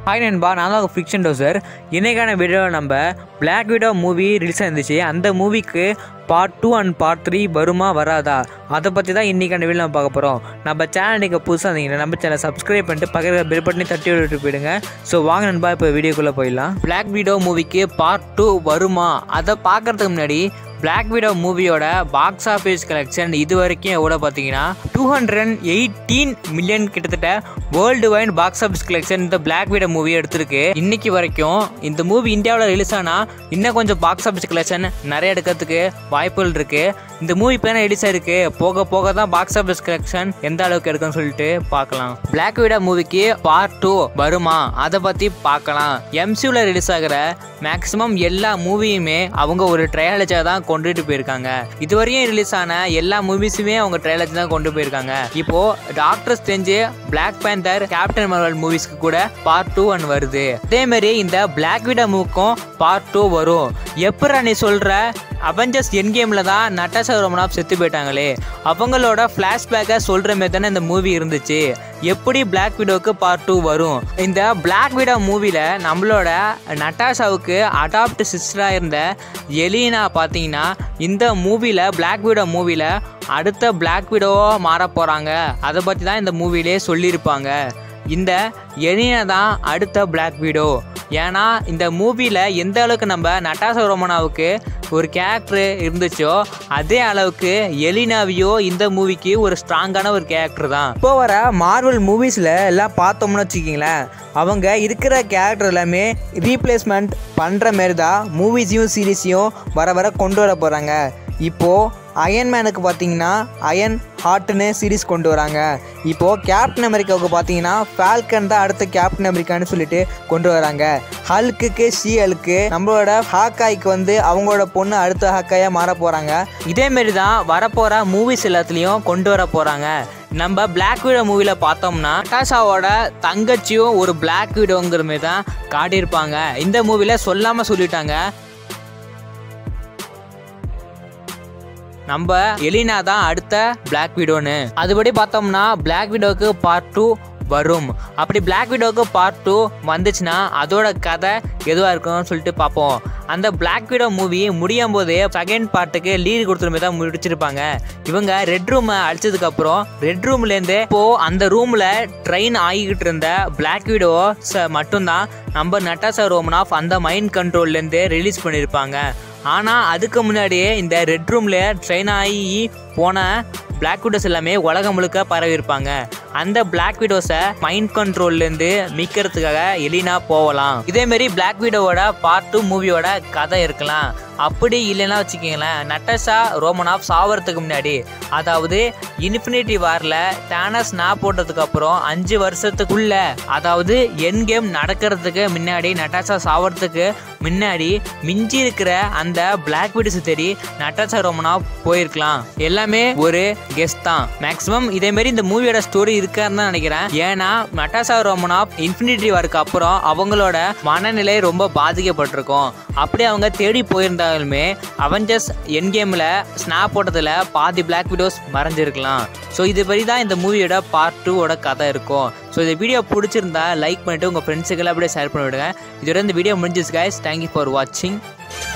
hi நண்பா நான் தான் ஃபிக்ஷன் டோசர் இன்றைக்கான வீடியோவில் நம்ம Black Widow மூவி ரிலீஸ் ஆயிருந்துச்சு அந்த மூவிக்கு part two and part three வருமா வராதா அதை பற்றி தான் இன்றைக்கான வீடியோ நம்ம பார்க்க போகிறோம் நம்ம சேனல் நீங்கள் புதுசாக இருந்தீங்கன்னா நம்ம சேனல் சப்ஸ்கிரைப் பண்ணிட்டு பக்கத்தில் பெல் பட்டனை தட்டி விட்டுட்டு போயிடுங்க ஸோ வாங்க நண்பா இப்போ வீடியோக்குள்ளே போயிடலாம் Black Widow மூவிக்கு பார்ட் டூ வருமா அதை பார்க்கறதுக்கு முன்னாடி Black Widow மூவியோட பாக்ஸ் ஆஃபீஸ் கலெக்ஷன் இது வரைக்கும் எவ்வளோ பார்த்தீங்கன்னா டூ ஹண்ட்ரட் எயிட்டீன் மில்லியன் கிட்டத்தட்ட world wide box office collection இந்த Black Widow மூவி எடுத்திருக்கு இன்னைக்கு வரைக்கும் இந்த மூவி இந்தியாவில் ரிலீஸ் ஆனால் இன்னும் கொஞ்சம் பாக்ஸ் ஆஃபீஸ் கலெக்ஷன் நிறைய எடுக்கிறதுக்கு வாய்ப்புகள் இருக்கு இந்த மூவி இப்போ ரிலீஸ் ஆயிருக்கு போக போக தான் பாக்ஸ் ஆஃபீஸ் கலெக்ஷன் எந்த அளவுக்கு இருக்குன்னு சொல்லிட்டு பார்க்கலாம் Black Widow மூவிக்கு பார்ட் டூ வருமா அதை பற்றி பார்க்கலாம் எம்சியூவில் ரிலீஸ் ஆகிற மேக்ஸிமம் எல்லா மூவியுமே அவங்க ஒரு ட்ரையாலஜா தான் கொண்டுட்டு போயிருக்காங்க இதுவரையும் ரிலீஸ் ஆன எல்லா மூவிஸுமே அவங்க ட்ரையாலஜி தான் கொண்டு போயிருக்காங்க இப்போ Doctor Strange Black Panther Captain Marvel மூவிஸ்க்கு கூட பார்ட் டூ ஒன் வருது அதே மாதிரி இந்த Black Widow மூவிக்கும் பார்ட் டூ வரும் எப்பரா நீ சொல்ற அவெஞ்சர்ஸ் என் கேமில் தான் நட்டாசா ரோமனாப் செத்து போயிட்டாங்களே அவங்களோட ஃப்ளாஷ்பேக்கை சொல்கிற மாதிரி தானே இந்த மூவி இருந்துச்சு எப்படி Black Widowக்கு பார்ட் டூ வரும் இந்த Black Widow மூவியில் நம்மளோட நட்டாஷாவுக்கு அடாப்ட் சிஸ்டராக இருந்த எலினா பார்த்தீங்கன்னா இந்த மூவியில் Black Widow மூவியில் அடுத்த Black Widowவாக மாற போகிறாங்க அதை பற்றி தான் இந்த மூவிலே சொல்லியிருப்பாங்க இந்த எலினா தான் அடுத்த Black Widow ஏன்னா இந்த மூவியில் எந்த அளவுக்கு நம்ம நட்டாசா ரோமனாவுக்கு ஒரு கேரக்டர் இருந்துச்சோ அதே அளவுக்கு எலினாவியோ இந்த மூவிக்கு ஒரு ஸ்ட்ராங்கான ஒரு கேரக்டர் தான் இப்போ வர மார்வல் மூவிஸில் எல்லாம் பார்த்தோம்னு வச்சுக்கிங்களேன் அவங்க இருக்கிற கேரக்டர் எல்லாமே ரீப்ளேஸ்மெண்ட் பண்ணுற மாரி தான் மூவிஸையும் சீரீஸையும் வர வர கொண்டு வர போகிறாங்க இப்போது அயன்மேனுக்கு பார்த்தீங்கன்னா அயன் ஹார்ட்னு சீரிஸ் கொண்டு வராங்க இப்போது கேப்டன் அமெரிக்காவுக்கு பார்த்தீங்கன்னா ஃபால்கன் தான் அடுத்த கேப்டன் அமெரிக்கான்னு சொல்லிட்டு கொண்டு வராங்க ஹல்க்குக்கு ஷீஹல்க்கு நம்மளோட ஹாக்காய்க்கு வந்து அவங்களோட பொண்ணு அடுத்த ஹாக்காயாக மாற போகிறாங்க இதேமாரி தான் வரப்போகிற மூவிஸ் எல்லாத்துலேயும் கொண்டு வர போகிறாங்க நம்ம Black Widow மூவியில் பார்த்தோம்னா நட்டாஷாவோட தங்கச்சியும் ஒரு Black Widowங்கிற மாதிரி தான் காட்டியிருப்பாங்க இந்த மூவியில் சொல்லாமல் சொல்லிட்டாங்க நம்ம எலினா தான் அடுத்த Black Widowன்னு அதுபடி பார்த்தோம்னா Black Widowக்கு பார்ட் டூ வரும் அப்படி Black Widowக்கு பார்ட் டூ வந்துச்சுன்னா அதோட கதை எதுவாக இருக்கும்னு சொல்லிட்டு பார்ப்போம் அந்த Black Widow மூவி முடியும் போதே செகண்ட் பார்ட்டுக்கு லீடு கொடுத்துருமே தான் முடிச்சிருப்பாங்க இவங்க ரெட் ரூமை அழிச்சதுக்கப்புறம் ரெட் ரூம்லேருந்து இப்போ அந்த ரூமில் ட்ரெயின் ஆகிக்கிட்டு இருந்த Black Widow ச- மட்டும்தான் நம்ம நட்டாசா ரோமனாஃப் அந்த மைண்ட் கண்ட்ரோல்லேருந்து ரிலீஸ் பண்ணியிருப்பாங்க ஆனால் அதுக்கு முன்னாடியே இந்த ரெட் ரூமில் ட்ரெயின் ஆகி போன Black Widows எல்லாமே உலகம் முழுக்க பரவி இருப்பாங்க அந்த Black Widows-அ மைண்ட் கண்ட்ரோல்லேருந்து மீட்கிறதுக்காக எலினா போகலாம் இதேமாரி Black Widow-ஓட பார்ட் டூ மூவியோட கதை இருக்கலாம் அப்படி இல்லைன்னா வச்சுக்கிங்களேன் நட்டஷா ரோமனாஃப் சாவறதுக்கு முன்னாடி அதாவது இன்ஃபினிட்டி வாரில் டேனஸ் நான் போட்டதுக்கு அப்புறம் அஞ்சு வருஷத்துக்குள்ள அதாவது என் கேம் நடக்கிறதுக்கு முன்னாடி நட்டாஷா சாவறதுக்கு முன்னாடி மிஞ்சி இருக்கிற அந்த பிளாக் விடுஸ் தேடி நட்டாஷா ரோமனாஃப் போயிருக்கலாம் எல்லாமே ஒரு கெஸ்ட் தான் மேக்ஸிமம் இதே மாதிரி இந்த மூவியோட ஸ்டோரி இருக்காருன்னு தான் நினைக்கிறேன் ஏன்னா நட்டாஷா ரோமனாஃப் இன்ஃபினிட்டி வாருக்கு அப்புறம் அவங்களோட மனநிலை ரொம்ப பாதிக்கப்பட்டிருக்கும் அப்படி அவங்க தேடி போயிருந்தாலுமே அவெஞ்சர்ஸ் என் கேமில் ஸ்னாப் போட்டதில் பாதி Black Widows மறைஞ்சிருக்கலாம் ஸோ இது படி தான் இந்த மூவியோட பார்ட் டூவோட கதை இருக்கும் ஸோ இந்த வீடியோ பிடிச்சிருந்தா லைக் பண்ணிட்டு உங்கள் ஃப்ரெண்ட்ஸுக்கெல்லாம் அப்படியே ஷேர் பண்ணி விடுங்க இதோட இந்த வீடியோ முடிஞ்சிச்சு guys தேங்க்யூ ஃபார் வாட்சிங்